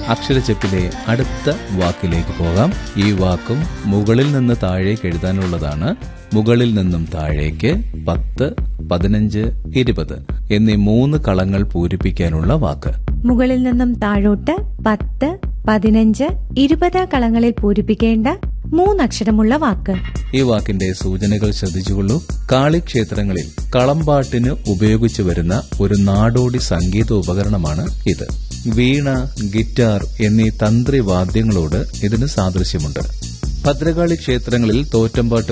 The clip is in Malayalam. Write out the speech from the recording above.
അക്ഷരച്ചെപ്പിലെ അടുത്ത വാക്കിലേക്ക് പോകാം ഈ വാക്കും മുകളിൽ നിന്ന് താഴേക്ക് എഴുതാനുള്ളതാണ് മുകളിൽ നിന്നും താഴേക്ക് പത്ത് പതിനഞ്ച് ഇരുപത് എന്നീ മൂന്ന് കളങ്ങൾ പൂരിപ്പിക്കാനുള്ള വാക്ക് മുകളിൽ നിന്നും താഴോട്ട് പത്ത് പതിനഞ്ച് ഇരുപത് കളങ്ങളിൽ പൂരിപ്പിക്കേണ്ട മൂന്നക്ഷരമുള്ള വാക്ക് ഈ വാക്കിന്റെ സൂചനകൾ ശ്രദ്ധിച്ചുകൊള്ളൂ കാളിക്ഷേത്രങ്ങളിൽ കളമ്പാട്ടിന് ഉപയോഗിച്ചു വരുന്ന ഒരു നാടോടി സംഗീത ഉപകരണമാണ് ഇത് വീണ ഗിറ്റാർ എന്നീ തന്ത്രി വാദ്യങ്ങളോട് ഇതിന് സാദൃശ്യമുണ്ട് ഭദ്രകാളി ക്ഷേത്രങ്ങളിൽ തോറ്റമ്പാട്ട്